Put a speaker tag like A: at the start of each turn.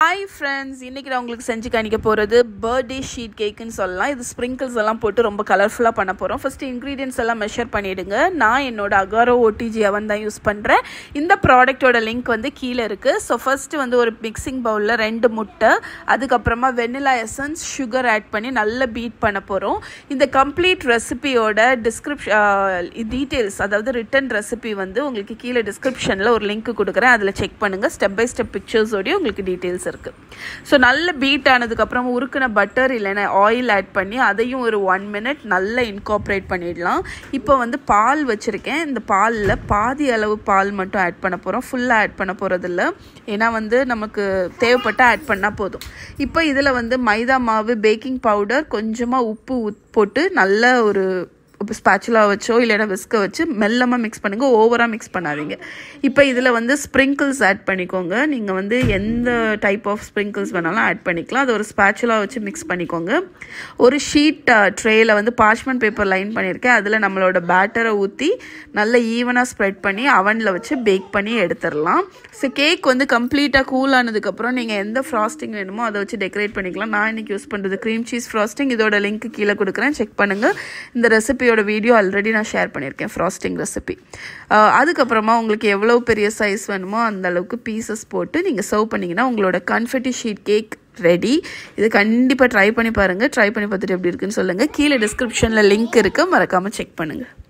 A: hi friends இன்றைக்கி நான் உங்களுக்கு செஞ்சு காணிக்க போகிறது பர்த்டே ஷீட் கேக்குன்னு சொல்லலாம் இது ஸ்ப்ரிங்கிள்ஸ் எல்லாம் போட்டு ரொம்ப கலர்ஃபுல்லாக பண்ண போகிறோம் ஃபஸ்ட்டு இன்க்ரீடியன்ஸ் எல்லாம் மெஷர் பண்ணிவிடுங்க நான் என்னோட அகாரோ ஓடிஜி அவன் தான் யூஸ் பண்ணுறேன் இந்த ப்ராடக்ட்டோட லிங்க் வந்து கீழே இருக்குது ஸோ ஃபஸ்ட்டு வந்து ஒரு மிக்சிங் பவுலில் ரெண்டு முட்டை அதுக்கப்புறமா வெனிலா எசன்ஸ் சுகர் ஆட் பண்ணி நல்லா பீட் பண்ண போகிறோம் இந்த கம்ப்ளீட் ரெசிபியோட டிஸ்கிரிப்ஷன் டீட்டெயில்ஸ் அதாவது ரிட்டன் ரெசிபி வந்து உங்களுக்கு கீழே டிஸ்கிரிப்ஷனில் ஒரு லிங்க் கொடுக்குறேன் அதில் செக் பண்ணுங்கள் ஸ்டெப் பை ஸ்டெப் பிக்சர்ஸோடய உங்களுக்கு டீட்டெயில்ஸ் இருக்குது ஸோ நல்ல பீட் ஆனதுக்கப்புறம் உருக்குன பட்டர் இல்லைன்னா ஆயில் ஆட் பண்ணி அதையும் ஒரு ஒன் மினிட் நல்லா இன்காப்ரேட் பண்ணிடலாம் இப்போ வந்து பால் வச்சுருக்கேன் இந்த பாலில் பாதி அளவு பால் மட்டும் ஆட் பண்ண போகிறோம் ஃபுல்லாக ஆட் பண்ண போகிறதில்ல ஏன்னா வந்து நமக்கு தேவைப்பட்ட ஆட் பண்ணால் போதும் இப்போ இதில் வந்து மைதா மாவு பேக்கிங் பவுடர் கொஞ்சமாக உப்பு ஊத் போட்டு நல்ல ஒரு ஸ்பேச்சுலா வச்சோ இல்லைன்னா விஸ்க வச்சு மெல்லமாக மிக்ஸ் பண்ணுங்கள் ஓவராக மிக்ஸ் பண்ணாதீங்க இப்போ இதில் வந்து ஸ்ப்ரிங்கிள்ஸ் ஆட் பண்ணிக்கோங்க நீங்கள் வந்து எந்த டைப் ஆஃப் ஸ்ப்ரிங்கிள்ஸ் வேணாலும் ஆட் பண்ணிக்கலாம் அது ஒரு ஸ்பேச்சுலா வச்சு மிக்ஸ் பண்ணிக்கோங்க ஒரு ஷீட் ட்ரேயில் வந்து பார்ச்மெண்ட் பேப்பர் லைன் பண்ணியிருக்கேன் அதில் நம்மளோட பேட்டரை ஊற்றி நல்ல ஈவனாக ஸ்ப்ரெட் பண்ணி அவனில் வச்சு பேக் பண்ணி எடுத்துடலாம் ஸோ கேக் வந்து கம்ப்ளீட்டாக கூல் ஆனதுக்கப்புறம் நீங்கள் எந்த ஃப்ராஸ்டிங் வேணுமோ அதை வச்சு டெக்கரேட் பண்ணிக்கலாம் நான் இன்றைக்கி யூஸ் பண்ணுறது க்ரீம் சீஸ் ஃப்ராஸ்டிங் இதோட லிங்க் கீழே கொடுக்குறேன் செக் பண்ணுங்கள் இந்த ரெசிபி ரெசிபியோட வீடியோ ஆல்ரெடி நான் ஷேர் பண்ணியிருக்கேன் ஃப்ராஸ்டிங் ரெசிபி அதுக்கப்புறமா உங்களுக்கு எவ்வளோ பெரிய சைஸ் வேணுமோ அந்த அளவுக்கு பீசஸ் போட்டு நீங்கள் சர்வ் பண்ணிங்கன்னா உங்களோட கன்ஃபெட்டி ஷீட் கேக் ரெடி இது கண்டிப்பாக ட்ரை பண்ணி பாருங்கள் ட்ரை பண்ணி பார்த்துட்டு எப்படி இருக்குன்னு சொல்லுங்கள் கீழே டிஸ்கிரிப்ஷனில் லிங்க் இருக்குது மறக்காமல் செக் பண்ணுங்கள்